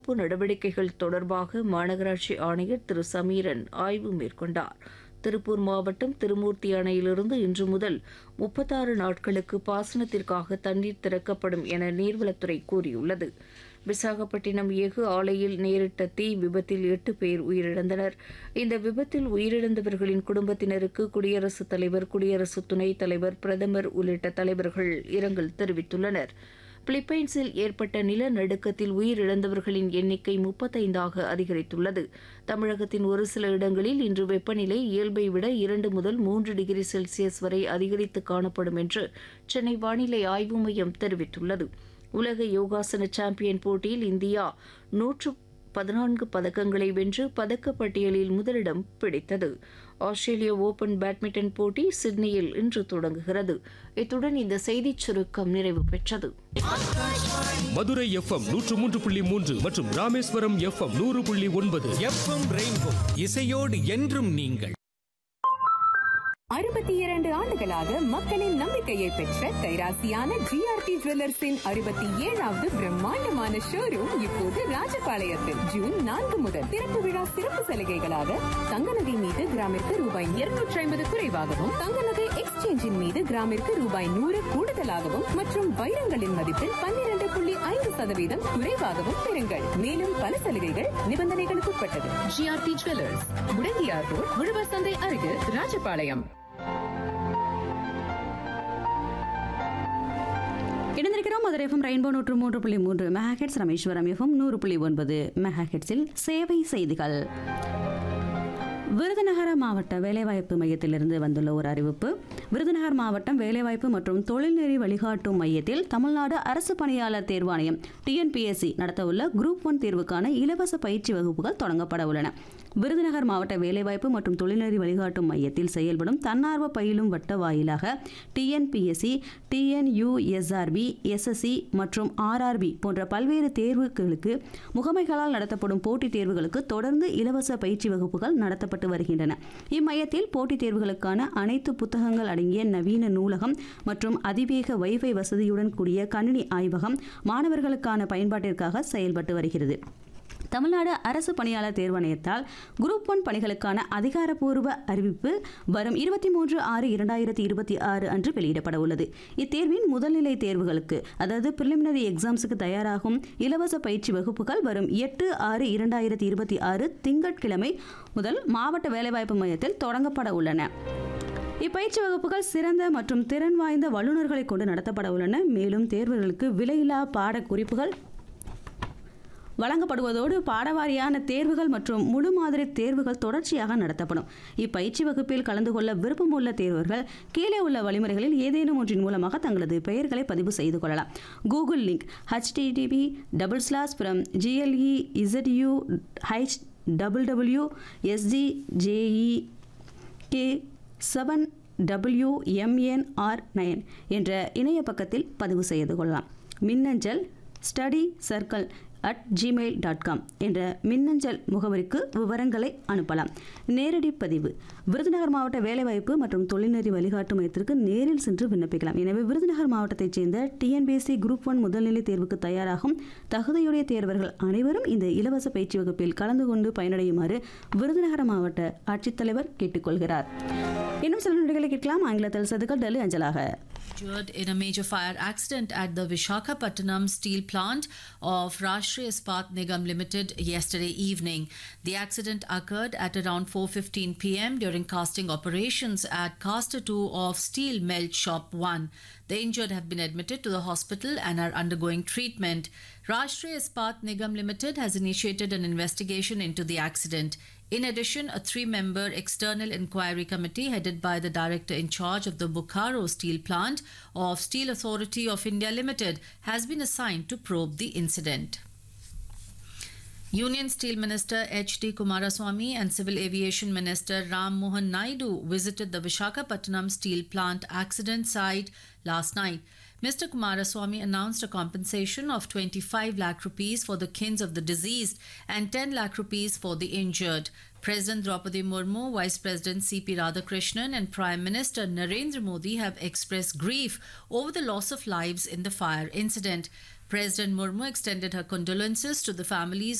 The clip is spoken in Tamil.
பாதுகாப்பு நடவடிக்கைகள் தொடர்பாக மாநகராட்சி ஆணையர் திரு சமீரன் ஆய்வு மேற்கொண்டார் திருப்பூர் மாவட்டம் திருமூர்த்தி அணையிலிருந்து இன்று முதல் முப்பத்தாறு நாட்களுக்கு பாசனத்திற்காக தண்ணீர் திறக்கப்படும் என நீர்வளத்துறை கூறியுள்ளது விசாகப்பட்டினம் எஃகு ஆலையில் நேரிட்ட தீ விபத்தில் எட்டு பேர் உயிரிழந்தனர் இந்த விபத்தில் உயிரிழந்தவர்களின் குடும்பத்தினருக்கு குடியரசுத் தலைவர் குடியரசு துணைத் தலைவர் பிரதமர் உள்ளிட்ட தலைவர்கள் இரங்கல் தெரிவித்துள்ளனர் பிலிப்பைன்ஸில் ஏற்பட்ட நிலநடுக்கத்தில் உயிரிழந்தவர்களின் எண்ணிக்கை முப்பத்தைந்தாக அதிகரித்துள்ளது தமிழகத்தின் ஒரு சில இடங்களில் இன்று வெப்பநிலை இயல்பை விட இரண்டு முதல் மூன்று டிகிரி செல்சியஸ் வரை அதிகரித்து காணப்படும் என்று சென்னை வானிலை ஆய்வு மையம் தெரிவித்துள்ளது உலக யோகாசன சாம்பியன் போட்டியில் இந்தியா நூற்று பதினான்கு பதக்கங்களை வென்று பதக்கப்பட்டியலில் முதலிடம் பிடித்தது ஆஸ்திரேலிய ஓபன் பேட்மிண்டன் போட்டி சிட்னியில் இன்று தொடங்குகிறது இத்துடன் இந்த செய்திச் சுருக்கம் நிறைவு பெற்றது மதுரை எஃப்எம் நூற்று மூன்று புள்ளி மூன்று மற்றும் ராமேஸ்வரம் எஃப்எம் நூறு புள்ளி ஒன்பது எஃப்எம் ரெயின்போ இசையோடு என்றும் நீங்கள் அறுபத்தி இரண்டு ஆண்டுகளாக மக்களின் நம்பிக்கையை பெற்ற கைராசியான ஜிஆர்டி ஜுவல்லர்ஸின் அறுபத்தி ஏழாவது பிரம்மாண்டமான ஷோரூம் இப்போது ராஜபாளையத்தில் ஜூன் நான்கு முதல் திறப்பு விழா சிறப்பு சலுகைகளாக தங்க நகை மீது கிராமிற்கு ரூபாய் இருநூற்றி ஐம்பது குறைவாகவும் தங்க நகை எக்ஸ்சேஞ்சின் மீது கிராமிற்கு ரூபாய் நூறு கூடுதலாகவும் மற்றும் வைரங்களின் மதிப்பில் பன்னிரண்டு புள்ளி ஐந்து சதவீதம் குறைவாகவும் பெறுங்கள் மேலும் பல சலுகைகள் நிபந்தனைகளுக்கு உட்பட்டது ஜிஆர்டி ஜுவல்லர்ஸ் முடங்கியார் ரோட் உழவர் சந்தை அருகில் ராஜபாளையம் இணைந்திருக்கிறோம் மதுரை எஃப்எம் ரெயின்போ நூற்று மூன்று புள்ளி மூன்று மெகாஹெட்ஸ் ரமேஸ்வரம் எஃப்எம் நூறு புள்ளி ஒன்பது மெகாஹெட்ஸில் சேவை செய்திகள் விருதுநகர மாவட்ட வேலைவாய்ப்பு மையத்திலிருந்து வந்துள்ள ஒரு அறிவிப்பு விருதுநகர் மாவட்டம் வேலைவாய்ப்பு மற்றும் தொழில்நெறி வழிகாட்டும் மையத்தில் தமிழ்நாடு அரசு பணியாளர் தேர்வாணையம் டிஎன்பிஎஸ்சி நடத்தவுள்ள குரூப் ஒன் தேர்வுக்கான இலவச பயிற்சி வகுப்புகள் தொடங்கப்பட உள்ளன விருதுநகர் மாவட்ட வேலைவாய்ப்பு மற்றும் தொழில்நெறி வழிகாட்டும் மையத்தில் செயல்படும் தன்னார்வ பயிலும் வட்ட வாயிலாக டிஎன்பிஎஸ்சி டிஎன்யூஎஸ்ஆர்பி எஸ்எஸ்சி மற்றும் ஆர்ஆர்பி போன்ற பல்வேறு தேர்வுகளுக்கு முகமைகளால் நடத்தப்படும் போட்டித் தேர்வுகளுக்கு தொடர்ந்து இலவச பயிற்சி வகுப்புகள் நடத்தப்பட்டு வருகின்றன இம்மையத்தில் போட்டித் தேர்வுகளுக்கான அனைத்து புத்தகங்கள் அடங்கிய நவீன நூலகம் மற்றும் அதிவேக வைஃபை வசதியுடன் கூடிய கணினி ஆய்வகம் மாணவர்களுக்கான பயன்பாட்டிற்காக செயல்பட்டு வருகிறது தமிழ்நாடு அரசு பணியாளர் தேர்வாணையத்தால் குரூப் ஒன் பணிகளுக்கான அதிகாரப்பூர்வ அறிவிப்பு வரும் இருபத்தி மூன்று ஆறு இரண்டாயிரத்தி இருபத்தி ஆறு அன்று வெளியிடப்பட உள்ளது இத்தேர்வின் முதல்நிலை தேர்வுகளுக்கு அதாவது பிரிலிமினரி எக்ஸாம்ஸுக்கு தயாராகும் இலவச பயிற்சி வகுப்புகள் வரும் எட்டு ஆறு இரண்டாயிரத்தி இருபத்தி ஆறு திங்கட்கிழமை முதல் மாவட்ட வேலைவாய்ப்பு மையத்தில் தொடங்கப்பட உள்ளன இப்பயிற்சி வகுப்புகள் சிறந்த மற்றும் திறன் வாய்ந்த வல்லுநர்களை கொண்டு நடத்தப்பட உள்ளன மேலும் தேர்வுகளுக்கு விலையில்லா பாடக்குறிப்புகள் வழங்கப்படுவதோடு பாடவாரியான தேர்வுகள் மற்றும் முழு மாதிரி தேர்வுகள் தொடர்ச்சியாக நடத்தப்படும் இப்பயிற்சி வகுப்பில் கலந்து கொள்ள விருப்பமுள்ள தேர்வர்கள் கீழே உள்ள வழிமுறைகளில் ஏதேனும் ஒன்றின் மூலமாக தங்களது பெயர்களை பதிவு செய்து கொள்ளலாம் Google link HTTP double slash from GLE ZU H double W SG JE K seven W MNR nine என்ற இணைய பக்கத்தில் பதிவு செய்து கொள்ளலாம் மின்னஞ்சல் study circle at Gmail dot com என்ற மின்னஞ்சல் முகவரிக்கு விவரங்களை அனுப்பலாம் நேரடி பதிவு விருதுநகர் மாவட்ட வேலைவாய்ப்பு மற்றும் தொழில்நெறி வழிகாட்டு மையத்திற்கு நேரில் சென்று விண்ணப்பிக்கலாம் எனவே விருதுநகர் மாவட்டத்தைச் சேர்ந்த டிஎன்பிஎஸ்சி குரூப் ஒன் முதல்நிலை தேர்வுக்கு தயாராகும் தகுதியுடைய தேர்வர்கள் அனைவரும் இந்த இலவச பயிற்சி வகுப்பில் கலந்து கொண்டு பயனடையுமாறு விருதுநகர் மாவட்ட ஆட்சித்தலைவர் கேட்டுக்கொள்கிறார் இன்னும் சில நொடிகளை கேட்கலாம் ஆங்கிலத்தில் சதுக்கள் டெல்லி அஞ்சலாக injured in a major fire accident at the Vishakhapatnam steel plant of Rashtriya Ispat Nigam Limited yesterday evening. The accident occurred at around 4:15 p.m. during casting operations at Caster 2 of Steel Melt Shop 1. The injured have been admitted to the hospital and are undergoing treatment. Rashtriya Ispat Nigam Limited has initiated an investigation into the accident. In addition, a three member external inquiry committee headed by the director in charge of the Bokaro steel plant of Steel Authority of India Limited has been assigned to probe the incident. Union Steel Minister H.D. Kumaraswamy and Civil Aviation Minister Ram Mohan Naidu visited the Vishakhapatnam steel plant accident site last night. Mr. Kumaraswamy announced a compensation of 25 lakh rupees for the kins of the deceased and 10 lakh rupees for the injured. President Draupadi Murmu, Vice President C.P. Radhakrishnan, and Prime Minister Narendra Modi have expressed grief over the loss of lives in the fire incident. President Murmu extended her condolences to the families